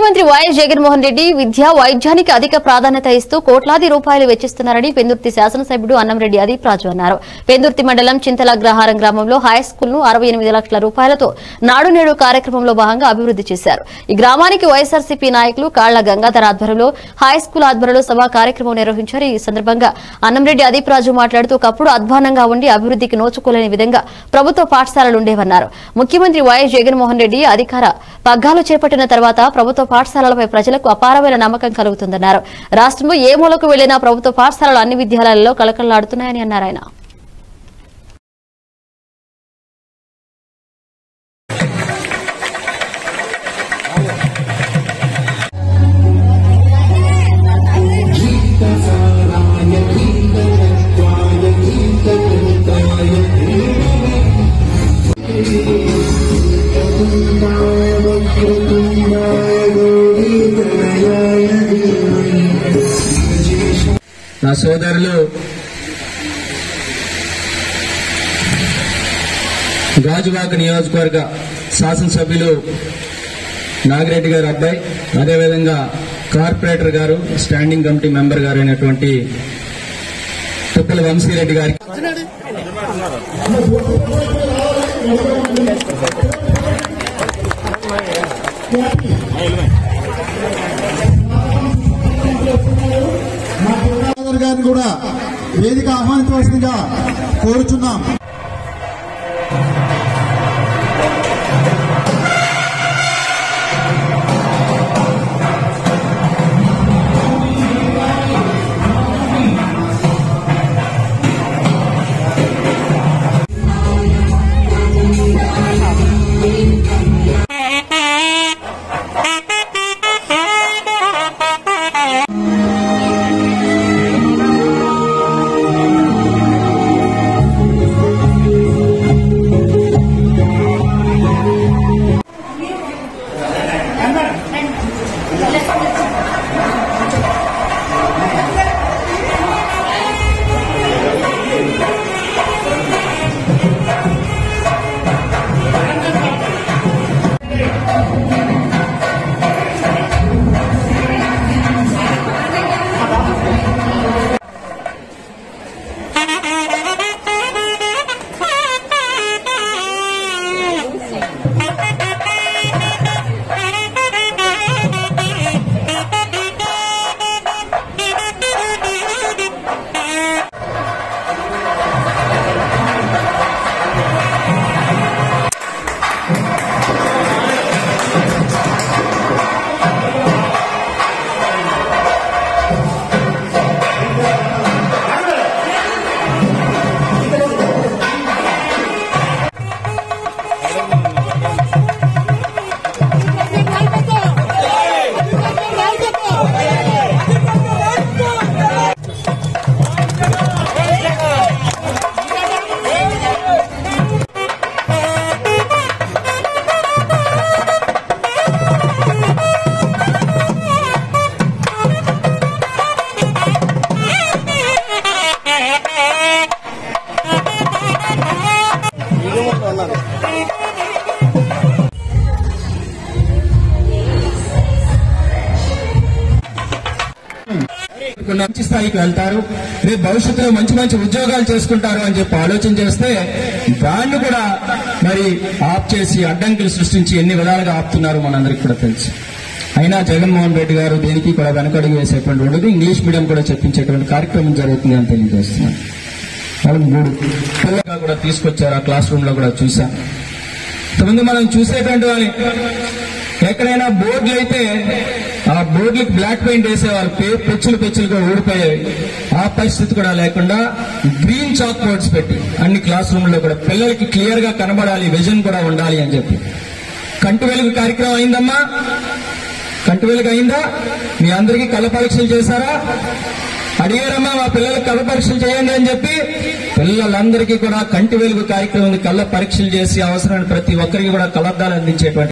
ముఖ్యమంత్రి వైఎస్ జగన్మోహన్ రెడ్డి విద్య వైద్యానికి అధిక ప్రాధాన్యత ఇస్తూ కోట్లాది రూపాయలు వెచ్చిస్తున్నారని పెందుర్తి శాసనసభ్యుడు అన్నంరెడ్డి అదీప్ రాజు అన్నారు పెందుర్తి మండలం చింతలగ్రహారం గ్రామంలో హై స్కూల్ ను అరవై ఎనిమిది లక్షల రూపాయలతో నాడు నేడు కార్యక్రమంలో భాగంగా అభివృద్ది చేశారు ఈ గ్రామానికి వైఎస్ఆర్సీపీ నాయకులు కాళ్ల గంగాధర ఆధ్వర్యంలో హై స్కూల్ ఆధ్వర్యంలో సభా కార్యక్రమం నిర్వహించారు ఈ సందర్భంగా అన్నంరెడ్డి అదీప్ రాజు మాట్లాడుతూ ఒకప్పుడు అధ్వానంగా ఉండి అభివృద్దికి నోచుకోలేని విధంగా ప్రభుత్వ పాఠశాలలు ఉండేవన్నారు ముఖ్యమంత్రి వైఎస్ జగన్మోహన్ రెడ్డి అధికార పగ్గాలు చేపట్టిన తర్వాత ప్రభుత్వ పాఠశాలలపై ప్రజలకు అపారమైన నమ్మకం కలుగుతుందన్నారు రాష్ట్రంలో ఏ మూలకు వెళ్లినా ప్రభుత్వ పాఠశాలలు అన్ని విద్యాలయాల్లో కలకలలాడుతున్నాయని అన్నారు ఆయన నా సోదరులు గాజువాక నియోజకవర్గ శాసనసభ్యులు నాగిరెడ్డి గారు అబ్బాయి అదేవిధంగా కార్పొరేటర్ గారు స్టాండింగ్ కమిటీ మెంబర్ గారు అయినటువంటి తుప్పల వంశీరెడ్డి గారికి గంగాధర్ గారిని కూడా వేదిక ఆహ్వానించవలసిందిగా కోరుచున్నాం కొన్ని మంచి స్థాయికి వెళ్తారు రేపు భవిష్యత్తులో మంచి మంచి ఉద్యోగాలు చేసుకుంటారు అని చెప్పి ఆలోచన చేస్తే దాన్ని కూడా మరి ఆప్ చేసి అడ్డంకులు సృష్టించి ఎన్ని విధాలుగా ఆపుతున్నారు మనందరికీ కూడా తెలుసు అయినా జగన్మోహన్ రెడ్డి గారు దేనికి కూడా వెనకడుగు వేసేటువంటి ఉండదు ఇంగ్లీష్ మీడియం కూడా చెప్పించేటువంటి కార్యక్రమం జరుగుతుంది అని తెలియజేస్తున్నాను వాళ్ళు మూడు పిల్లగా కూడా తీసుకొచ్చారు ఆ క్లాస్ రూమ్ లో కూడా చూశాను ఇంతకుముందు మనం చూసేటువంటి వారి ఎక్కడైనా బోర్డులు అయితే ఆ బోర్డులకు బ్లాక్ పెయింట్ వేసేవారు పే- పెచ్చులు పెచ్చులుగా ఊడిపోయాయి ఆ పరిస్థితి కూడా లేకుండా గ్రీన్ చాక్ బోర్డ్స్ పెట్టి అన్ని క్లాస్ రూమ్ లో కూడా పిల్లలకి క్లియర్ గా కనబడాలి విజన్ కూడా ఉండాలి అని చెప్పి కంటి వెలుగు కార్యక్రమం అయిందమ్మా కంటి వెలుగు అయిందా మీ అందరికీ కళ్ళ పరీక్షలు చేశారా అడిగారమ్మా మా పిల్లలకు కళ్ళ పరీక్షలు చేయండి అని చెప్పి పిల్లలందరికీ కూడా కంటి వెలుగు కార్యక్రమం కళ్ళ పరీక్షలు చేసి అవసరమైన ప్రతి ఒక్కరికి కూడా కలద్దాలు అందించేటువంటి